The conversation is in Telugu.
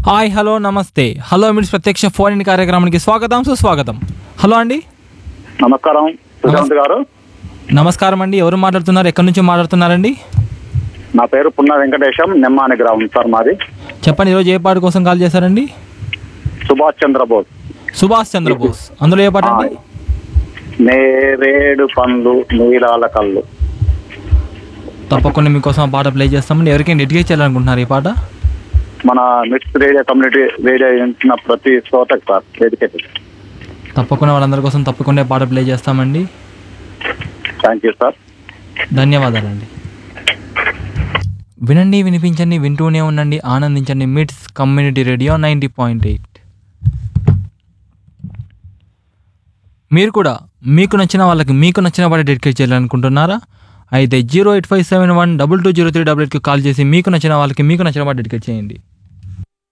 హాయ్ హలో నమస్తే హలో మిడ్స్ ప్రత్యక్ష ఫోన్ ఇన్ కార్యక్రమానికి స్వాగతం సుస్వాగతం హలో అండి నమస్కారం సుశాంత్ గారు నమస్కారం అండి ఎవరు మాట్లాడుతున్నారు ఎక్కడి నుంచి మాట్లాడుతున్నారండి నా పేరు పున్న వెంకటేశం నెమ్మాని గ్రామం సార్ మాది చెప్పండి ఈరోజు ఏ పాట కోసం కాల్ చేశారండి సుభాష్ చంద్రబోస్ సుభాష్ చంద్రబోస్ అందులో ఏ పాట అండి నేరేడు పండ్లు నీలాల కళ్ళు తప్పకుండా మీకోసం ఆ పాట ప్లే చేస్తామండి ఎవరికైనా డెడికేట్ చేయాలనుకుంటున్నారు ఈ పాట మన మిక్స్ రేడియో కమ్యూనిటీ రేడియో వింటున్న ప్రతి శ్రోతకు సార్ డెడికేట్ తప్పకుండా వాళ్ళందరి కోసం తప్పకుండా ఈ పాట ప్లే చేస్తామండి థ్యాంక్ యూ సార్ ధన్యవాదాలండి వినండి వినిపించండి వింటూనే ఉండండి ఆనందించండి Mids community radio ninety point eight మీరు కూడా మీకు నచ్చిన వాళ్ళకి మీకు నచ్చిన పాట డెడికేట్ చేయాలనుకుంటున్నారా అయితే zero eight five seven one double two zero three double ఎయిట్కి కాల్ చేసి మీకు నచ్చిన వాళ్ళకి మీకు నచ్చిన పాట డెడికేట్ చేయండి